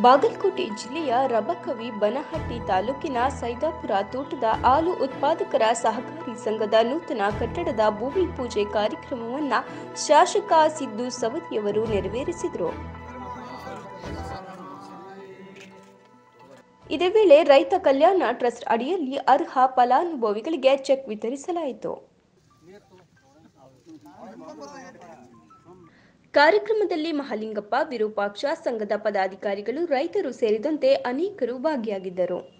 ಬಾಗಲಕೋಟೆ ಜಿಲ್ಲೆಯ ರಬಕವಿ ಬನಹಟ್ಟಿ ತಾಲೂಕಿನ ಸೈದಾಪುರ ತೋಟದ ಹಾಲು ಉತ್ಪಾದಕರ ಸಹಕಾರಿ ಸಂಘದ ನೂತನ ಕಟ್ಟಡದ ಭೂಮಿ ಪೂಜೆ ಕಾರ್ಯಕ್ರಮವನ್ನು ಶಾಸಕ ಸಿದ್ದು ಸವದಿಯವರು ನೆರವೇರಿಸಿದರು ಇದೇ ವೇಳೆ ರೈತ ಕಲ್ಯಾಣ ಟ್ರಸ್ಟ್ ಅಡಿಯಲ್ಲಿ ಅರ್ಹ ಫಲಾನುಭವಿಗಳಿಗೆ ಚೆಕ್ ವಿತರಿಸಲಾಯಿತು ಕಾರ್ಯಕ್ರಮದಲ್ಲಿ ಮಹಾಲಿಂಗಪ್ಪ ವಿರೂಪಾಕ್ಷ ಸಂಘದ ಪದಾಧಿಕಾರಿಗಳು ರೈತರು ಸೇರಿದಂತೆ ಅನೇಕರು ಭಾಗಿಯಾಗಿದ್ದರು